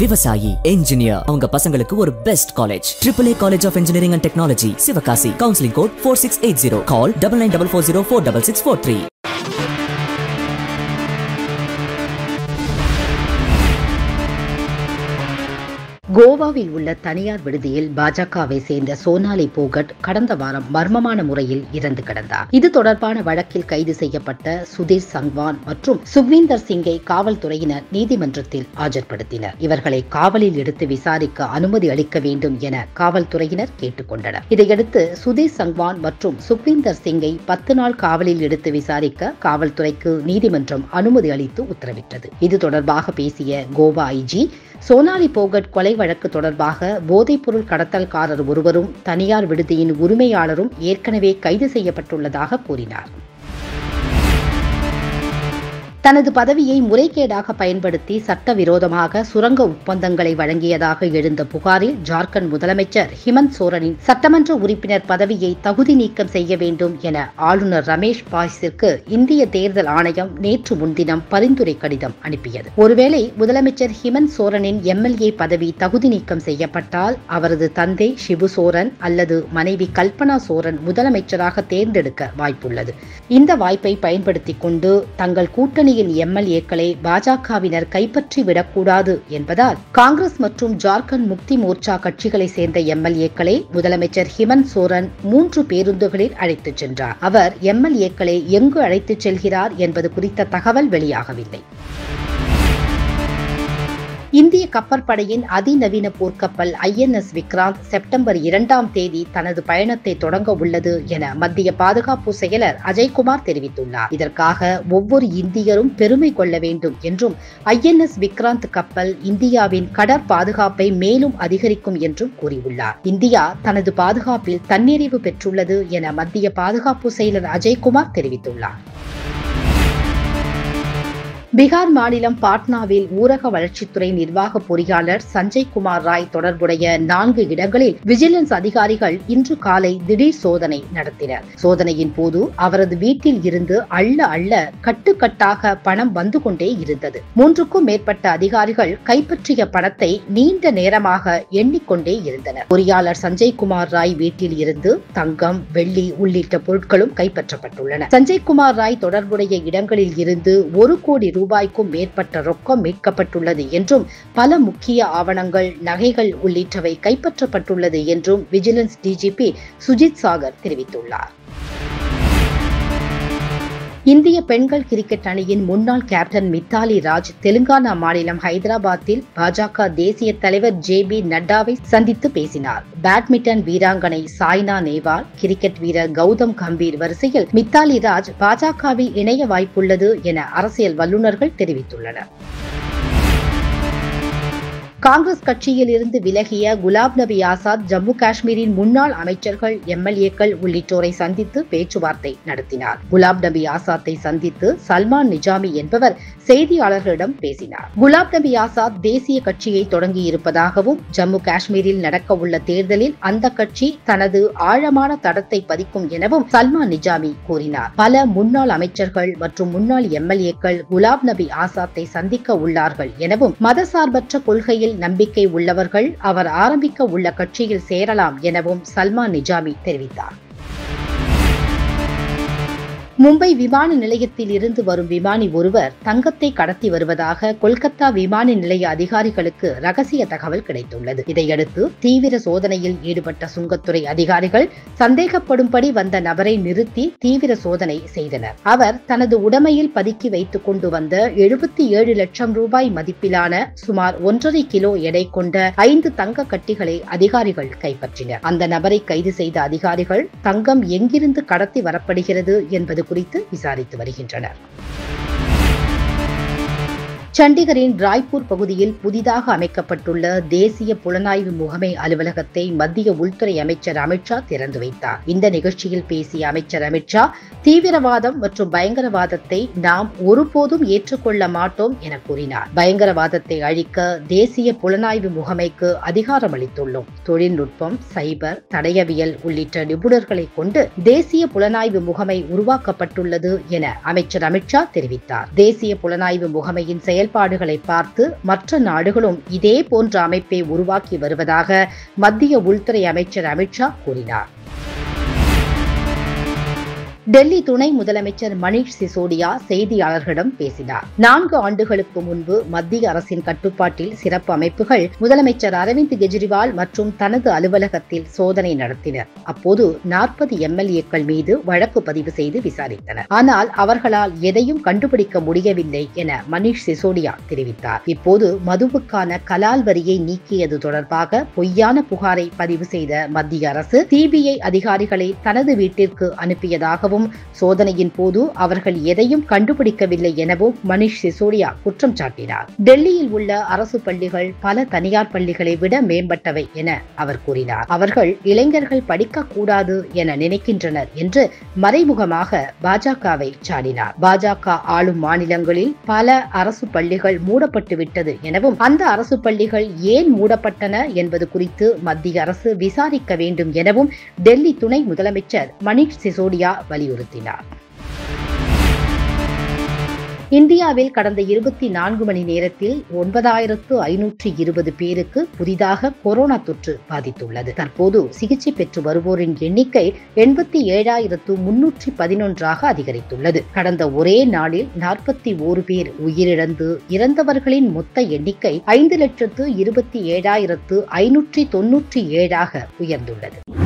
விவசாயி என்ஜினியர் அவங்க பசங்களுக்கு ஒரு best college triple A college of engineering and technology Sivakasi counselling code four six eight zero call double nine double four zero four double six four three கோவாவில் உள்ள தனியார் விடுதியில் பாஜகவை சேர்ந்த சோனாலி போகட் கடந்த வாரம் மர்மமான முறையில் இறந்து கிடந்தார் இது தொடர்பான வழக்கில் கைது செய்யப்பட்ட சுதீர் சங்வான் மற்றும் சுக்வீந்தர் சிங்கை காவல்துறையினர் நீதிமன்றத்தில் ஆஜர்படுத்தினர் இவர்களை காவலில் எடுத்து விசாரிக்க அனுமதி அளிக்க வேண்டும் என காவல்துறையினர் கேட்டுக்கொண்டனர் இதையடுத்து சுதீர் சங்வான் மற்றும் சுக்வீந்தர் சிங்கை பத்து நாள் காவலில் எடுத்து விசாரிக்க காவல்துறைக்கு நீதிமன்றம் அனுமதி அளித்து உத்தரவிட்டது இது தொடர்பாக பேசிய கோவா ஐஜி சோனாலி போகட் கொலை வழக்கு தொடர்பாக போதைப்பொருள் கடத்தல்காரர் ஒருவரும் தனியார் விடுதியின் உரிமையாளரும் ஏற்கனவே கைது செய்யப்பட்டுள்ளதாக கூறினார் தனது பதவியை முறைகேடாக பயன்படுத்தி சட்டவிரோதமாக சுரங்க ஒப்பந்தங்களை வழங்கியதாக எழுந்த புகாரில் ஜார்க்கண்ட் முதலமைச்சர் ஹிமந்த் சோரனின் சட்டமன்ற உறுப்பினர் பதவியை தகுதி நீக்கம் செய்ய வேண்டும் என ஆளுநர் ரமேஷ் பாய்ஸிற்கு இந்திய தேர்தல் ஆணையம் நேற்று முன்தினம் பரிந்துரை கடிதம் அனுப்பியது ஒருவேளை முதலமைச்சர் ஹிமந்த் சோரனின் எம்எல்ஏ பதவி தகுதி நீக்கம் செய்யப்பட்டால் அவரது தந்தை ஷிபு சோரன் அல்லது மனைவி கல்பனா சோரன் முதலமைச்சராக தேர்ந்தெடுக்க வாய்ப்புள்ளது இந்த வாய்ப்பை பயன்படுத்திக் கொண்டு தங்கள் கூட்டணி கூட்டணியின் எம்எல்ஏக்களை பாஜகவினர் கைப்பற்றி விடக்கூடாது என்பதால் காங்கிரஸ் மற்றும் ஜார்க்கண்ட் முக்தி மோர்ச்சா கட்சிகளை சேர்ந்த எம்எல்ஏக்களை முதலமைச்சர் ஹிமந்த் சோரன் மூன்று பேருந்துகளில் அழைத்துச் சென்றார் அவர் எம்எல்ஏக்களை எங்கு அழைத்துச் செல்கிறார் என்பது குறித்த தகவல் வெளியாகவில்லை இந்திய கப்பற்படையின் அதிநவீன போர்க்கப்பல் ஐஎன்எஸ் விக்ராந்த் செப்டம்பர் இரண்டாம் தேதி தனது பயணத்தை தொடங்க உள்ளது என மத்திய பாதுகாப்பு செயலர் அஜய்குமார் தெரிவித்துள்ளார் இதற்காக ஒவ்வொரு இந்தியரும் பெருமை கொள்ள வேண்டும் என்றும் ஐஎன்எஸ் விக்ராந்த் கப்பல் இந்தியாவின் கடற் பாதுகாப்பை மேலும் அதிகரிக்கும் என்றும் கூறியுள்ளார் இந்தியா தனது பாதுகாப்பில் தன்னிறைவு பெற்றுள்ளது என மத்திய பாதுகாப்பு செயலர் அஜய்குமார் தெரிவித்துள்ளார் பீகார் மாநிலம் பாட்னாவில் ஊரக வளர்ச்சித்துறை நிர்வாக பொறியாளர் சஞ்சய் குமார் ராய் தொடர்புடைய நான்கு இடங்களில் விஜிலன்ஸ் அதிகாரிகள் இன்று காலை திடீர் சோதனை நடத்தினர் சோதனையின் போது அவரது வீட்டில் இருந்து அள்ள அள்ள கட்டுக்கட்டாக பணம் வந்து கொண்டே இருந்தது மூன்றுக்கும் மேற்பட்ட அதிகாரிகள் கைப்பற்றிய பணத்தை நீண்ட நேரமாக எண்ணிக்கொண்டே இருந்தனர் பொறியாளர் சஞ்சய் குமார் ராய் வீட்டில் இருந்து தங்கம் வெள்ளி உள்ளிட்ட பொருட்களும் கைப்பற்றப்பட்டுள்ளன சஞ்சய் குமார் ராய் தொடர்புடைய இடங்களில் இருந்து ஒரு கோடி ரூபாய்க்கும் மேற்பட்ட ரொக்கம் மீட்கப்பட்டுள்ளது என்றும் பல முக்கிய ஆவணங்கள் நகைகள் உள்ளிட்டவை கைப்பற்றப்பட்டுள்ளது என்றும் விஜிலன்ஸ் டிஜிபி சுஜித் சாகர் தெரிவித்துள்ளார் இந்திய பெண்கள் கிரிக்கெட் அணியின் முன்னாள் கேப்டன் மித்தாலி ராஜ் தெலுங்கானா மாநிலம் ஹைதராபாத்தில் பாஜக தேசிய தலைவர் ஜே பி நட்டாவை சந்தித்து பேசினார் பேட்மிண்டன் வீராங்கனை சாய்னா நேவால் கிரிக்கெட் வீரர் கௌதம் கம்பீர் வரிசையில் மித்தாலி ராஜ் பாஜகவில் இணைய வாய்ப்புள்ளது என அரசியல் வல்லுநர்கள் தெரிவித்துள்ளனர் காங்கிரஸ் கட்சியில் இருந்து விலகிய குலாப் நபி ஆசாத் ஜம்மு காஷ்மீரின் முன்னாள் அமைச்சர்கள் எம்எல்ஏக்கள் உள்ளிட்டோரை சந்தித்து பேச்சுவார்த்தை நடத்தினார் குலாப் நபி ஆசாத்தை சந்தித்து சல்மான் நிஜாமி என்பவர் செய்தியாளர்களிடம் பேசினார் குலாப் நபி ஆசாத் தேசிய கட்சியை தொடங்கியிருப்பதாகவும் ஜம்மு காஷ்மீரில் நடக்க உள்ள தேர்தலில் அந்த கட்சி தனது ஆழமான தடத்தை பதிக்கும் எனவும் சல்மான் நிஜாமி கூறினார் பல முன்னாள் அமைச்சர்கள் மற்றும் முன்னாள் எம்எல்ஏக்கள் குலாப் நபி ஆசாத்தை சந்திக்க உள்ளார்கள் எனவும் மதசார்பற்ற கொள்கையில் நம்பிக்கை உள்ளவர்கள் அவர் ஆரம்பிக்க உள்ள கட்சியில் சேரலாம் எனவும் சல்மான் நிஜாமி தெரிவித்தார் மும்பை விமான நிலையத்தில் இருந்து வரும் விமானி ஒருவர் தங்கத்தை கடத்தி வருவதாக கொல்கத்தா விமான நிலைய அதிகாரிகளுக்கு ரகசிய தகவல் கிடைத்துள்ளது இதையடுத்து தீவிர சோதனையில் ஈடுபட்ட சுங்கத்துறை அதிகாரிகள் சந்தேகப்படும்படி வந்த நபரை நிறுத்தி தீவிர சோதனை செய்தனர் அவர் தனது உடைமையில் பதுக்கி வைத்துக் கொண்டு வந்த எழுபத்தி ஏழு லட்சம் ரூபாய் மதிப்பிலான சுமார் ஒன்றரை கிலோ எடை கொண்ட ஐந்து தங்க கட்டிகளை அதிகாரிகள் கைப்பற்றினர் அந்த நபரை கைது செய்த அதிகாரிகள் தங்கம் எங்கிருந்து கடத்தி வரப்படுகிறது என்பது குறித்து விசாரித்து வருகின்றனர் சண்டிகரின் ராய்ப்பூர் பகுதியில் புதிதாக அமைக்கப்பட்டுள்ள தேசிய புலனாய்வு முகமை அலுவலகத்தை மத்திய உள்துறை அமைச்சர் அமித்ஷா திறந்து வைத்தார் இந்த நிகழ்ச்சியில் பேசிய அமைச்சர் அமித்ஷா தீவிரவாதம் மற்றும் பயங்கரவாதத்தை நாம் ஒருபோதும் ஏற்றுக்கொள்ள மாட்டோம் என கூறினார் பயங்கரவாதத்தை அழிக்க தேசிய புலனாய்வு முகமைக்கு அதிகாரம் அளித்துள்ளோம் தொழில்நுட்பம் சைபர் தடயவியல் உள்ளிட்ட நிபுணர்களை கொண்டு தேசிய புலனாய்வு முகமை உருவாக்கப்பட்டுள்ளது என அமைச்சர் அமித்ஷா தெரிவித்தார் தேசிய புலனாய்வு முகமையின் செயல் செயல்பாடுகளை பார்த்து மற்ற நாடுகளும் இதே போன்ற அமைப்பை உருவாக்கி வருவதாக மத்திய உள்துறை அமைச்சர் அமித்ஷா கூறினார் டெல்லி துணை முதலமைச்சர் மணீஷ் சிசோடியா செய்தியாளர்களிடம் பேசினார் நான்கு ஆண்டுகளுக்கு முன்பு மத்திய அரசின் கட்டுப்பாட்டில் சிறப்பு அமைப்புகள் முதலமைச்சர் அரவிந்த் கெஜ்ரிவால் மற்றும் தனது அலுவலகத்தில் சோதனை நடத்தினர் அப்போது நாற்பது எம்எல்ஏக்கள் மீது வழக்கு பதிவு செய்து விசாரித்தனர் ஆனால் அவர்களால் எதையும் கண்டுபிடிக்க முடியவில்லை என மணீஷ் சிசோடியா தெரிவித்தார் இப்போது மதுவுக்கான கலால் வரியை நீக்கியது தொடர்பாக பொய்யான புகாரை பதிவு செய்த மத்திய அரசு சிபிஐ அதிகாரிகளை தனது வீட்டிற்கு அனுப்பியதாகவும் சோதனையின் போது அவர்கள் எதையும் கண்டுபிடிக்கவில்லை எனவும் மணிஷ் சிசோடியா குற்றம் சாட்டினார் டெல்லியில் உள்ள அரசு பள்ளிகள் பல தனியார் பள்ளிகளை விட மேம்பட்டவை என அவர் கூறினார் அவர்கள் இளைஞர்கள் படிக்க கூடாது என நினைக்கின்றனர் என்று மறைமுகமாக பாஜகவை சாடினார் பாஜக ஆளும் மாநிலங்களில் பல அரசு பள்ளிகள் மூடப்பட்டு விட்டது எனவும் அந்த அரசு பள்ளிகள் ஏன் மூடப்பட்டன என்பது குறித்து மத்திய அரசு விசாரிக்க வேண்டும் எனவும் டெல்லி துணை முதலமைச்சர் மணிஷ் சிசோடியா வலியுறுத்தினார் இந்தியாவில் கடந்த இருபத்தி நான்கு மணி நேரத்தில் ஒன்பதாயிரத்து ஐநூற்றி இருபது பேருக்கு புதிதாக கொரோனா தொற்று பாதித்துள்ளது தற்போது சிகிச்சை பெற்று வருவோரின் எண்ணிக்கை எண்பத்தி ஏழாயிரத்து முன்னூற்றி பதினொன்றாக அதிகரித்துள்ளது கடந்த ஒரே நாளில் நாற்பத்தி ஓரு பேர் உயிரிழந்து இறந்தவர்களின் மொத்த எண்ணிக்கை ஐந்து லட்சத்து இருபத்தி ஏழாயிரத்து ஐநூற்றி தொன்னூற்றி ஏழாக உயர்ந்துள்ளது